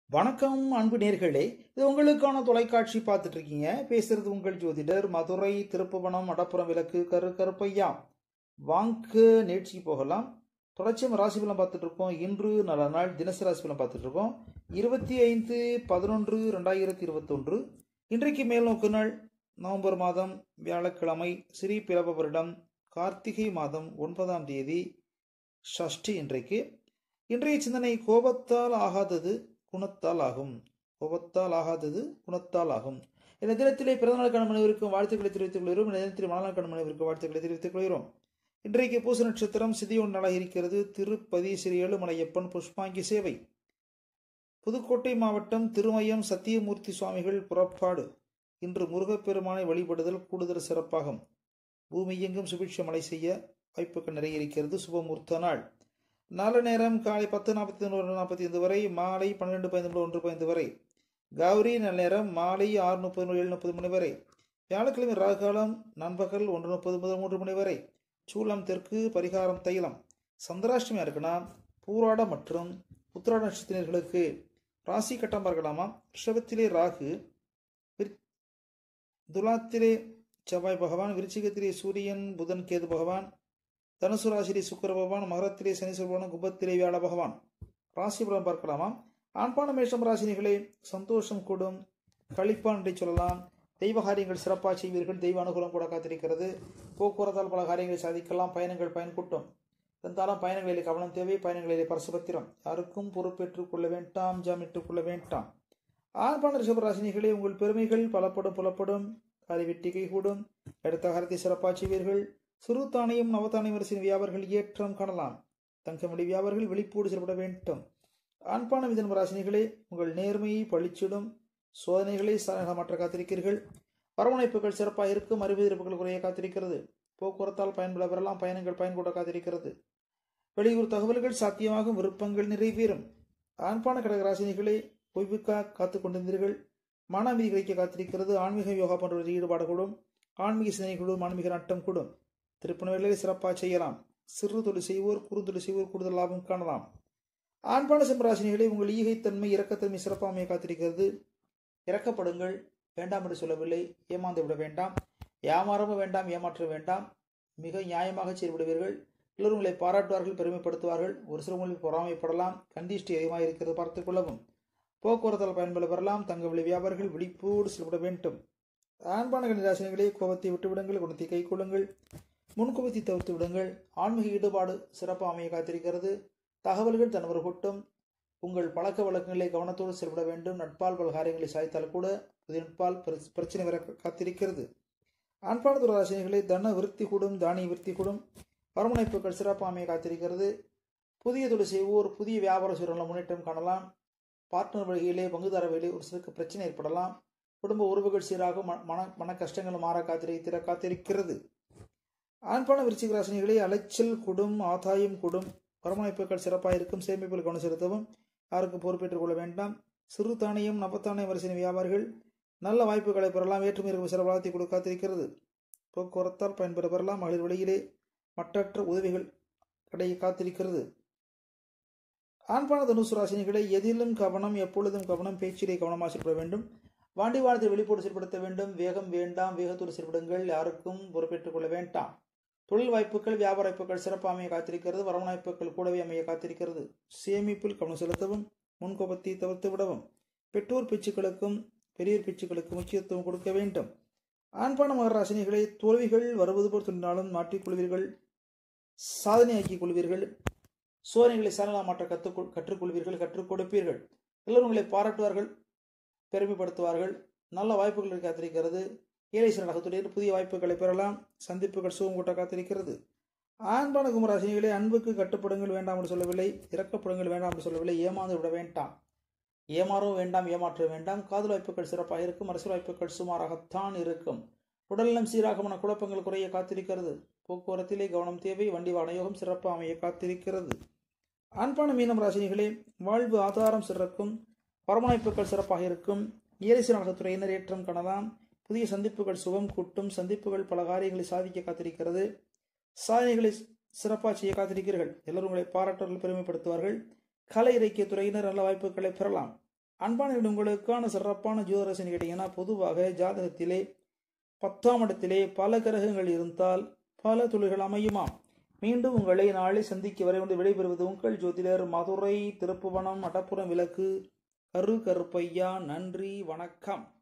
வணக்கம் அன்பு நேர்களே இது உங்களுக்கான தொலைக்காட்சி பார்த்துட்டு இருக்கீங்க பேசுறது உங்கள் ஜோதிடர் மதுரை திருப்புவனம் மடப்புறம் விளக்கு கரு கருப்பையா வாங்க நேர்ச்சிக்கு போகலாம் தொடர்ச்சியம் ராசி பலம் பார்த்துட்டு இருக்கோம் இன்று நல்ல நாள் தினசரி ராசி பலம் பார்த்துட்டு இருக்கோம் இருபத்தி ஐந்து பதினொன்று ரெண்டாயிரத்தி இருபத்தொன்று இன்றைக்கு மேல் நோக்கு நாள் நவம்பர் மாதம் வியாழக்கிழமை ஸ்ரீ பிறப்ப வருடம் கார்த்திகை மாதம் ஒன்பதாம் தேதி ஷஷ்டி இன்றைக்கு இன்றைய சிந்தனை கோபத்தால் ஆகாதது குணத்தால் ஆகும் கோபத்தால் ஆகாதது குணத்தால் ஆகும் இந்த தினத்திலே பிறந்தநாளுக்கான மனைவருக்கும் வாழ்த்துக்களை தெரிவித்துக் கொள்கிறோம் இந்த தினத்தில் மணநாளுக்கான மனைவருக்கும் வாழ்த்துக்களை தெரிவித்துக் கொள்கிறோம் இன்றைக்கு பூச நட்சத்திரம் சிதியோன் நாளாக இருக்கிறது திருப்பதி ஸ்ரீ ஏழுமலையப்பன் புஷ்பாங்கி சேவை புதுக்கோட்டை மாவட்டம் திருமயம் சத்தியமூர்த்தி சுவாமிகள் புறப்பாடு இன்று முருகப்பெருமானை வழிபடுதல் கூடுதல் சிறப்பாகும் பூமி எங்கும் சுபிட்ச மழை செய்ய வாய்ப்புகள் நிறைய இருக்கிறது சுபமுகூர்த்த நாள் நல்ல நேரம் காலை பத்து நாற்பத்தி ஒன்று நாற்பத்தி ஐந்து வரை மாலை பன்னிரெண்டு பதினொன்று ஒன்று பதினைந்து வரை கௌரி நல்ல நேரம் மாலை ஆறு முப்பது ஏழு முப்பது மணி வரை வியாழக்கிழமை ராகாலம் நண்பகல் ஒன்று முப்பது முதல் மூன்று மணி வரை சூளம் தெற்கு பரிகாரம் தைலம் சந்திராஷ்டமியாக இருக்குன்னா பூராட மற்றும் உத்திராட நட்சத்திரர்களுக்கு ராசி கட்டம் பார்க்கலாமா ரிஷபத்திலே ராகு துலாத்திலே செவ்வாய் பகவான் விருச்சிகத்திலே சூரியன் புதன் கேது பகவான் தனுசு ராசியிலே சுக்கர பகவான் மகரத்திலே சனி பகவான் கும்பத்திலே வியாழ பகவான் ராசி பலம் பார்க்கலாமா ஆண்பான மேஷம் ராசினிகளே சந்தோஷம் கூடும் கழிப்பான் என்று சொல்லலாம் தெய்வ காரியங்கள் சிறப்பாக செய்வீர்கள் தெய்வ அனுகூலம் கூட காத்திருக்கிறது போக்குவரத்தால் பல காரியங்களை சாதிக்கலாம் பயணங்கள் பயன் கூட்டும் இருந்தாலும் பயணங்களிலே கவனம் தேவை பயணங்களிலே பரசுபத்திரம் யாருக்கும் பொறுப்பேற்றுக் கொள்ள வேண்டாம் ஜாமிட்டுக் கொள்ள வேண்டாம் ஆண்பான ரிஷபராசினிகளே உங்கள் பெருமைகள் பலப்படும் புலப்படும் காலை வெட்டி கைகூடும் அடுத்த காலத்தை சிறப்பாக செய்வீர்கள் சிறு தானியம் நவதானியம் அரசின் வியாபாரிகள் ஏற்றம் காணலாம் தங்கமணி வியாபாரிகள் விழிப்போடு செயல்பட வேண்டும் ஆண்பான மிதன் ராசினிகளே உங்கள் நேர்மையை பழிச்சிடும் சோதனைகளை மாற்ற காத்திருக்கிறீர்கள் வரவணைப்புகள் சிறப்பாக இருக்கும் அறிவு இருப்புகள் குறைய காத்திருக்கிறது போக்குவரத்தால் பயன்பட பெறலாம் பயணங்கள் பயன்கூட காத்திருக்கிறது வெளியூர் தகவல்கள் சாத்தியமாகும் விருப்பங்கள் நிறைவேறும் ஆண்பான கடகராசினிகளே ஓய்வுக்காக காத்து கொண்டிருந்தீர்கள் மன அமைதி கிடைக்க காத்திருக்கிறது ஆன்மீக யோகா போன்றவற்றில் ஈடுபாடு கூடும் ஆன்மீக சிந்தனை கூடும் ஆன்மீக நட்டம் கூடும் திருப்பணிகளை சிறப்பாக செய்யலாம் சிறு தொழில் செய்வோர் குறுந்தொழில் செய்வோர் கூடுதல் லாபம் காணலாம் ஆண்பான சிம்மராசினிகளை உங்கள் ஈகைத்தன்மை இறக்கத்தன்மை சிறப்பாக அமைய காத்திருக்கிறது இறக்கப்படுங்கள் வேண்டாம் என்று சொல்லவில்லை ஏமாந்து விட வேண்டாம் ஏமாறவும் வேண்டாம் ஏமாற்ற வேண்டாம் மிக நியாயமாக செயல்படுவீர்கள் எல்லோரும் உங்களை பாராட்டுவார்கள் பெருமைப்படுத்துவார்கள் ஒரு சில உங்களில் பொறாமைப்படலாம் கந்திஷ்டி அதிகமாக இருக்கிறது பார்த்துக் கொள்ளவும் போக்குவரத்தால் பயன்பட பெறலாம் தங்க விலை வியாபாரிகள் விழிப்போடு செயல்பட வேண்டும் ஆண்பான கணிராசினிகளே கோபத்தை விட்டுவிடுங்கள் குணத்தை கை கொள்ளுங்கள் முன்கோபத்தை தவிர்த்து விடுங்கள் ஆன்மீக ஈடுபாடு சிறப்பாக அமைய காத்திருக்கிறது தகவல்கள் தன்வர் கூட்டும் உங்கள் பழக்க வழக்கங்களை கவனத்தோடு செயல்பட வேண்டும் நட்பால் பல காரியங்களை சாதித்தால் கூட புதிய நட்பால் பிரச்சனை வர காத்திருக்கிறது ஆண்பான துராசினிகளை தன விருத்தி கூடும் தானிய விருத்தி கூடும் வரமுனைப்புகள் சிறப்பாக அமைய காத்திருக்கிறது புதிய தொழில் செய்வோர் புதிய வியாபார சூழலில் முன்னேற்றம் காணலாம் பார்ட்னர் வழியிலே பங்குதார வழியிலே ஒரு சிலருக்கு பிரச்சனை ஏற்படலாம் குடும்ப உறவுகள் சீராக மன மன கஷ்டங்கள் மாற காத்திருக்கிற காத்திருக்கிறது ஆண்பான விருச்சிக ராசினிகளே அலைச்சல் குடும் ஆதாயம் குடும் வரமணைப்புகள் சிறப்பாக இருக்கும் சேமிப்பில் கவனம் செலுத்தவும் யாருக்கும் பொறுப்பேற்றுக் கொள்ள வேண்டாம் சிறு தானியம் நவத்தானியம் வரிசை வியாபாரிகள் நல்ல வாய்ப்புகளை பெறலாம் ஏற்றுமதி சில வளர்த்தி கொடுக்க காத்திருக்கிறது போக்குவரத்தால் பயன்பெற பெறலாம் மகளிர் வழியிலே மற்றற்ற உதவிகள் கிடைக்க காத்திருக்கிறது ஆண்பான தனுசு ராசினிகளை எதிலும் கவனம் எப்பொழுதும் கவனம் பேச்சிலே கவனமாக செயல்பட வேண்டும் வாண்டி வானத்தை வெளிப்போடு செயல்படுத்த வேண்டும் வேகம் வேண்டாம் வேகத்தோடு செயல்படுங்கள் யாருக்கும் பொறுப்பேற்றுக் கொள்ள வேண்டாம் தொழில் வாய்ப்புகள் வியாபார வாய்ப்புகள் சிறப்பாக அமைய காத்திருக்கிறது வரவணைப்புகள் கூடவே அமைய காத்திருக்கிறது சேமிப்பில் கவனம் செலுத்தவும் முன்கோபத்தை தவிர்த்து விடவும் பெற்றோர் பேச்சுக்களுக்கும் பெரியோர் பேச்சுக்களுக்கு முக்கியத்துவம் கொடுக்க வேண்டும் ஆண்பான மகராசினிகளை தோல்விகள் வருவது போல் சொன்னாலும் மாற்றிக்கொள்வீர்கள் சாதனையாக்கிக் கொள்வீர்கள் சோதனைகளை சரணா மாற்ற கற்றுக் கற்றுக்கொள்வீர்கள் கற்றுக் கொடுப்பீர்கள் எல்லோரும் உங்களை பாராட்டுவார்கள் பெருமைப்படுத்துவார்கள் நல்ல வாய்ப்புகள் காத்திருக்கிறது ஏழை நகத்துடைய புதிய வாய்ப்புகளை பெறலாம் சந்திப்புகள் சுகம் கூட்ட காத்திருக்கிறது ஆண்பான குமராசினிகளே அன்புக்கு கட்டுப்படுங்கள் வேண்டாம் என்று சொல்லவில்லை இறக்கப்படுங்கள் வேண்டாம் என்று சொல்லவில்லை ஏமாந்து விட வேண்டாம் ஏமாறவும் வேண்டாம் ஏமாற்ற வேண்டாம் காதல் வாய்ப்புகள் சிறப்பாக இருக்கும் அரசியல் வாய்ப்புகள் சுமாராகத்தான் இருக்கும் உடல்நலம் சீராகமான குழப்பங்கள் குறைய காத்திருக்கிறது போக்குவரத்திலே கவனம் தேவை வண்டி வாடயோகம் சிறப்பாக அமைய காத்திருக்கிறது ஆண்பான மீனம் ராசினிகளே வாழ்வு ஆதாரம் சிறக்கும் வரவணைப்புகள் சிறப்பாக இருக்கும் இயலிசு நகத்துறையினர் ஏற்றம் காணலாம் புதிய சந்திப்புகள் சுகம் கூட்டும் சந்திப்புகள் பல காரியங்களை சாதிக்க காத்திருக்கிறது சாதனைகளை சிறப்பாக செய்ய காத்திருக்கிறீர்கள் எல்லோரும் உங்களை பாராட்டுவர்கள் பெருமைப்படுத்துவார்கள் கலை இலக்கிய துறையினர் நல்ல வாய்ப்புகளை பெறலாம் அன்பான உங்களுக்கான சிறப்பான ஜோதிரசன் கேட்டீங்கன்னா பொதுவாக ஜாதகத்திலே பத்தாம் இடத்திலே பல கிரகங்கள் இருந்தால் பல தொழில்கள் அமையுமாம் மீண்டும் உங்களை நாளை சந்திக்க வரை வந்து விடைபெறுவது உங்கள் ஜோதிடர் மதுரை திருப்புவனம் மடப்புறம் விளக்கு கரு கருப்பையா நன்றி வணக்கம்